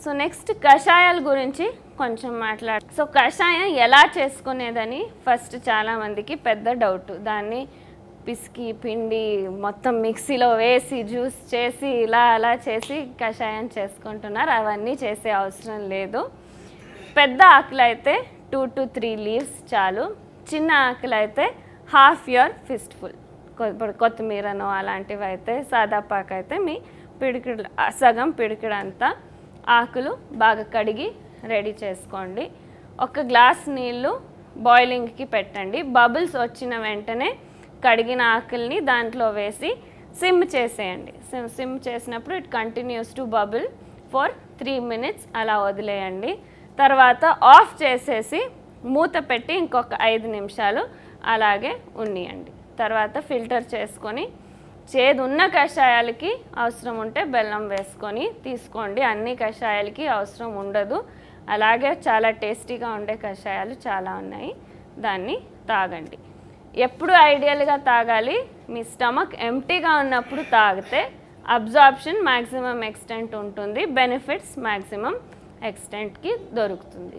so next కషాయాల గురించి కొంచెం మాట్లాడు సో కషాయం ఎలా చేసుకునేదని ఫస్ట్ చాలామందికి పెద్ద డౌట్ దాన్ని పిసికి పిండి మొత్తం మిక్సీలో వేసి జ్యూస్ చేసి ఇలా అలా చేసి కషాయం చేసుకుంటున్నారు అవన్నీ చేసే అవసరం లేదు పెద్ద ఆకులు అయితే టూ టు త్రీ లీవ్స్ చాలు చిన్న ఆకులు అయితే హాఫ్ ఇయర్ ఫిస్ట్ ఫుల్ ఇప్పుడు కొత్తిమీరను అలాంటివి అయితే సాదాపాకు అయితే మీ పిడికిడు సగం పిడికిడంతా ఆకులు బాగా కడిగి రెడీ చేసుకోండి ఒక గ్లాస్ నీళ్ళు బాయిలింగ్కి పెట్టండి బబుల్స్ వచ్చిన వెంటనే కడిగిన ఆకుల్ని దాంట్లో వేసి సిమ్ చేసేయండి సిమ్ సిమ్ చేసినప్పుడు it continues to bubble for three minutes అలా వదిలేయండి తర్వాత ఆఫ్ చేసేసి మూత పెట్టి ఇంకొక ఐదు నిమిషాలు అలాగే ఉన్నియండి తర్వాత ఫిల్టర్ చేసుకొని చేదు ఉన్న కషాయాలకి అవసరం ఉంటే బెల్లం వేసుకొని తీసుకోండి అన్ని కషాయాలకి అవసరం ఉండదు అలాగే చాలా టేస్టీగా ఉండే కషాయాలు చాలా ఉన్నాయి దాన్ని తాగండి ఎప్పుడు ఐడియల్గా తాగాలి మీ స్టమక్ ఎంటీగా ఉన్నప్పుడు తాగితే అబ్జార్ప్షన్ మ్యాక్సిమం ఎక్స్టెంట్ ఉంటుంది బెనిఫిట్స్ మ్యాక్సిమం ఎక్స్టెంట్కి దొరుకుతుంది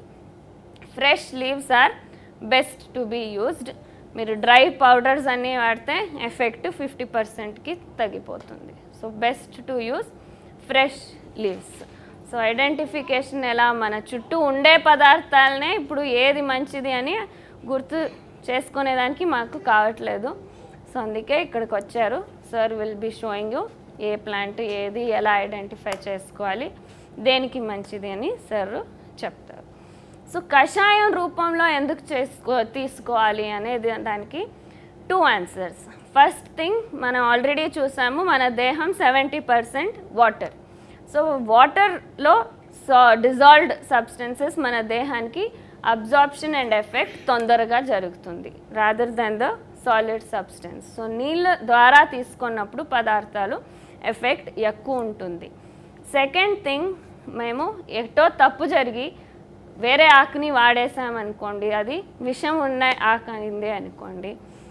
fresh leaves are best to be used మీరు డ్రై పౌడర్స్ అన్నీ వాడితే ఎఫెక్ట్ ఫిఫ్టీ పర్సెంట్కి తగ్గిపోతుంది so best to use fresh leaves so identification ఎలా మన చుట్టూ ఉండే పదార్థాలనే ఇప్పుడు ఏది మంచిది అని గుర్తు చేసుకునేదానికి మాకు కావట్లేదు సో అందుకే ఇక్కడికి వచ్చారు sir will be showing you a plant ఏది ఎలా ఐడెంటిఫై చేసుకోవాలి దేనికి మంచిది అని సార్ చెప్తారు సో కషాయం రూపంలో ఎందుకు చేసుకో తీసుకోవాలి అనేది దానికి టూ ఆన్సర్స్ ఫస్ట్ థింగ్ మనం ఆల్రెడీ చూసాము మన దేహం సెవెంటీ పర్సెంట్ వాటర్ సో వాటర్లో సో డిజాల్వ్డ్ సబ్స్టెన్సెస్ మన దేహానికి అబ్జార్ప్షన్ అండ్ ఎఫెక్ట్ తొందరగా జరుగుతుంది rather then the solid substance so నీళ్ళ ద్వారా తీసుకున్నప్పుడు పదార్థాలు ఎఫెక్ట్ ఎక్కువ ఉంటుంది సెకండ్ థింగ్ మేము ఎటో తప్పు జరిగి వేరే ఆకుని వాడేసామనుకోండి అది విషం ఉన్న ఆకు అయింది అనుకోండి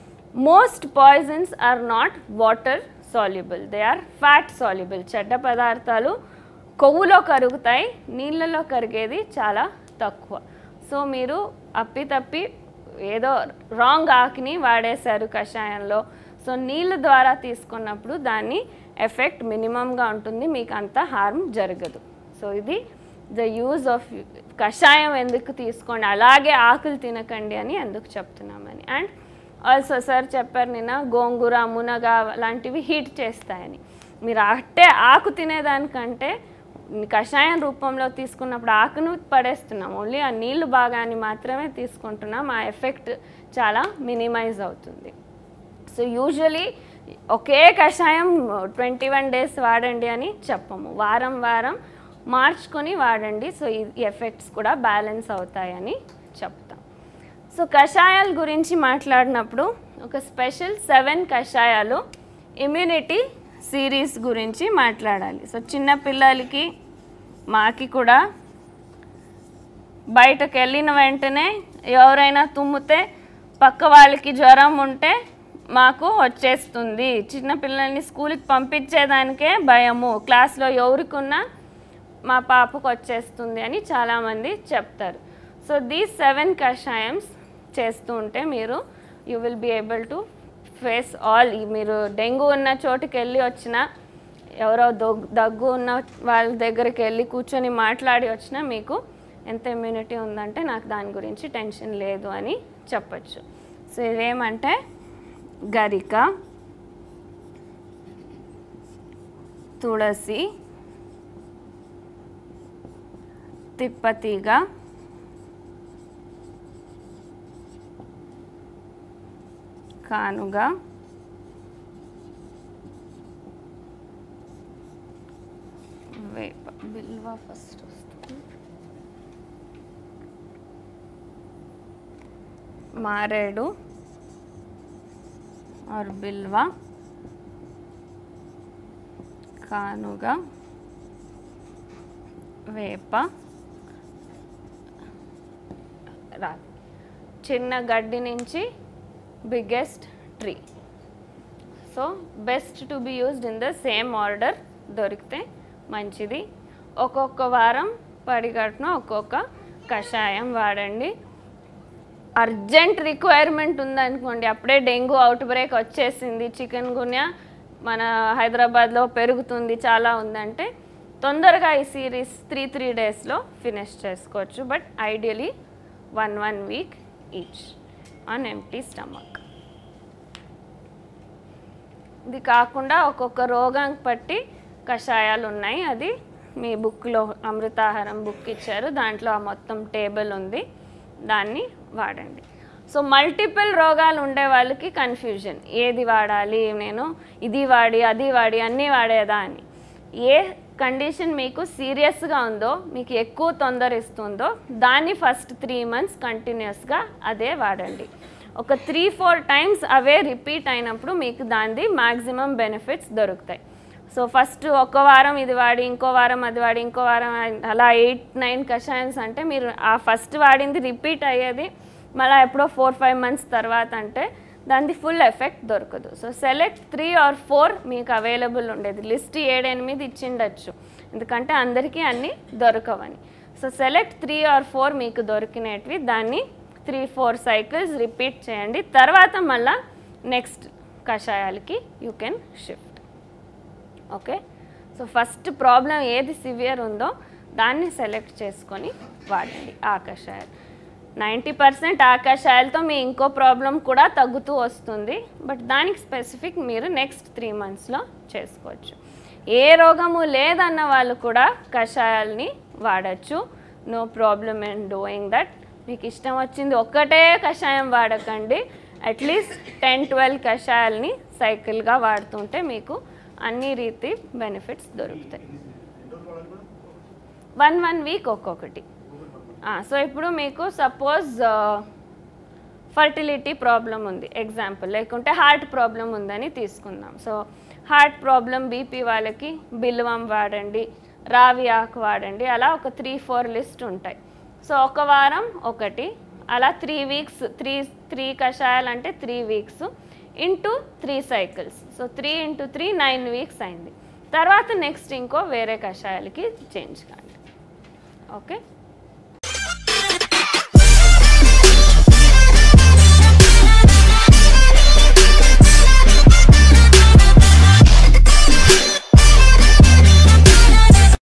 most poisons are not water soluble they are fat soluble చెడ్డ పదార్థాలు కొవ్వులో కరుగుతాయి నీళ్ళలో కరిగేది చాలా తక్కువ సో మీరు అప్పితప్పి ఏదో రాంగ్ ఆకుని వాడేశారు కషాయంలో సో నీళ్ళ ద్వారా తీసుకున్నప్పుడు దాన్ని ఎఫెక్ట్ మినిమంగా ఉంటుంది మీకు అంత హార్మ్ జరగదు సో ఇది ద యూజ్ ఆఫ్ కషాయం ఎందుకు తీసుకోండి అలాగే ఆకులు తినకండి అని ఎందుకు చెప్తున్నామని అండ్ ఆల్సో సార్ చెప్పారు నిన్న గోంగూర మునగ లాంటివి హీట్ చేస్తాయని మీరు అట్టే ఆకు తినేదానికంటే కషాయం రూపంలో తీసుకున్నప్పుడు ఆకును పడేస్తున్నాం ఓన్లీ ఆ నీళ్లు భాగాన్ని మాత్రమే తీసుకుంటున్నాం ఆ ఎఫెక్ట్ చాలా మినిమైజ్ అవుతుంది సో యూజువలీ ఒకే కషాయం ట్వంటీ వన్ డేస్ వాడండి అని చెప్పము వారం వారం మార్చుకొని వాడండి సో ఈ ఎఫెక్ట్స్ కూడా బ్యాలెన్స్ అవుతాయని చెప్తాం సో కషాయాల గురించి మాట్లాడినప్పుడు ఒక స్పెషల్ సెవెన్ కషాయాలు ఇమ్యూనిటీ సిరీస్ గురించి మాట్లాడాలి సో చిన్న పిల్లలకి మాకి కూడా బయటకు వెళ్ళిన వెంటనే ఎవరైనా తుమ్మితే పక్క వాళ్ళకి జ్వరం ఉంటే మాకు వచ్చేస్తుంది చిన్న పిల్లల్ని స్కూల్కి పంపించేదానికే భయము క్లాస్లో ఎవరికున్నా మా పాపకు వచ్చేస్తుంది అని చాలామంది చెప్తారు సో దీస్ సెవెన్ కషాయమ్స్ చేస్తూ ఉంటే మీరు you will be able to face all మీరు డెంగ్యూ ఉన్న చోటుకి వెళ్ళి వచ్చిన ఎవరో దొగ్ దగ్గు ఉన్న వాళ్ళ దగ్గరికి వెళ్ళి కూర్చొని మాట్లాడి వచ్చినా మీకు ఎంత ఇమ్యూనిటీ ఉందంటే నాకు దాని గురించి టెన్షన్ లేదు అని చెప్పచ్చు సో ఇదేమంటే గరిక తులసి తిప్పతీగ కానుగ వేప బిల్వ ఫస్ట్ వస్తుంది మారేడు ఆర్ బిల్వ కానుగ వేప రాగి చిన్న గడ్డి నుంచి biggest tree so best to be used in the same order దొరికితే మంచిది ఒక్కొక్క వారం పడిగట్టున ఒక్కొక్క కషాయం వాడండి అర్జెంట్ రిక్వైర్మెంట్ ఉందనుకోండి అప్పుడే డెంగ్యూ అవుట్ బ్రేక్ వచ్చేసింది చికెన్ గున్యా మన హైదరాబాద్లో పెరుగుతుంది చాలా ఉందంటే తొందరగా ఈ సిరీస్ త్రీ త్రీ డేస్లో ఫినిష్ చేసుకోవచ్చు but ideally one one week each on empty stomach ఇది కాకుండా ఒక్కొక్క రోగం బట్టి కషాయాలు ఉన్నాయి అది మీ బుక్లో అమృతాహారం బుక్ ఇచ్చారు దాంట్లో ఆ మొత్తం టేబుల్ ఉంది దాన్ని వాడండి సో మల్టిపుల్ రోగాలు ఉండే వాళ్ళకి కన్ఫ్యూజన్ ఏది వాడాలి నేను ఇది వాడి అది వాడి అన్నీ వాడేదా అని ఏ కండిషన్ మీకు సీరియస్గా ఉందో మీకు ఎక్కువ తొందర ఇస్తుందో దాన్ని ఫస్ట్ త్రీ మంత్స్ కంటిన్యూస్గా అదే వాడండి ఒక త్రీ ఫోర్ టైమ్స్ అవే రిపీట్ అయినప్పుడు మీకు దానిది మ్యాక్సిమం బెనిఫిట్స్ దొరుకుతాయి సో ఫస్ట్ ఒక వారం ఇది వాడి ఇంకో వారం అది వాడి ఇంకో వారం అలా ఎయిట్ నైన్ కషాయన్స్ అంటే మీరు ఆ ఫస్ట్ వాడింది రిపీట్ అయ్యేది మళ్ళీ ఎప్పుడో ఫోర్ ఫైవ్ మంత్స్ తర్వాత అంటే దానికి ఫుల్ ఎఫెక్ట్ దొరకదు so select three or four మీకు అవైలబుల్ ఉండేది లిస్ట్ ఏడెనిమిది ఇచ్చిండొచ్చు ఎందుకంటే అందరికీ అన్నీ దొరకవని so select three or four మీకు దొరికినవి దాన్ని త్రీ ఫోర్ సైకిల్స్ రిపీట్ చేయండి తర్వాత మళ్ళా నెక్స్ట్ కషాయాలకి you can shift okay so first problem ఏది సివియర్ ఉందో దాన్ని సెలెక్ట్ చేసుకొని వాడండి ఆ కషాయాలు నైంటీ పర్సెంట్ ఆ కషాయాలతో మీ ఇంకో ప్రాబ్లం కూడా తగ్గుతూ వస్తుంది బట్ దానికి స్పెసిఫిక్ మీరు నెక్స్ట్ త్రీ మంత్స్లో చేసుకోవచ్చు ఏ రోగము లేదన్న వాళ్ళు కూడా కషాయాల్ని వాడచ్చు no problem in doing that మీకు ఇష్టం వచ్చింది ఒక్కటే కషాయం వాడకండి అట్లీస్ట్ టెన్ ట్వెల్వ్ కషాయాల్ని సైకిల్గా వాడుతుంటే మీకు అన్ని రీతి బెనిఫిట్స్ దొరుకుతాయి వన్ వన్ వీక్ ఒక్కొక్కటి సో ఇప్పుడు మీకు సపోజ్ ఫర్టిలిటీ ప్రాబ్లం ఉంది ఎగ్జాంపుల్ లేకుంటే హార్ట్ ప్రాబ్లం ఉందని తీసుకుందాం సో హార్ట్ ప్రాబ్లం బీపీ వాళ్ళకి బిల్వం వాడండి రావి ఆకు వాడండి అలా ఒక త్రీ ఫోర్ లిస్ట్ ఉంటాయి సో ఒక వారం ఒకటి అలా త్రీ వీక్స్ త్రీ త్రీ కషాయాలు అంటే three weeks into three cycles so three into three nine weeks అయింది తర్వాత నెక్స్ట్ ఇంకో వేరే కషాయాలకి చేంజ్ కాండి ఓకే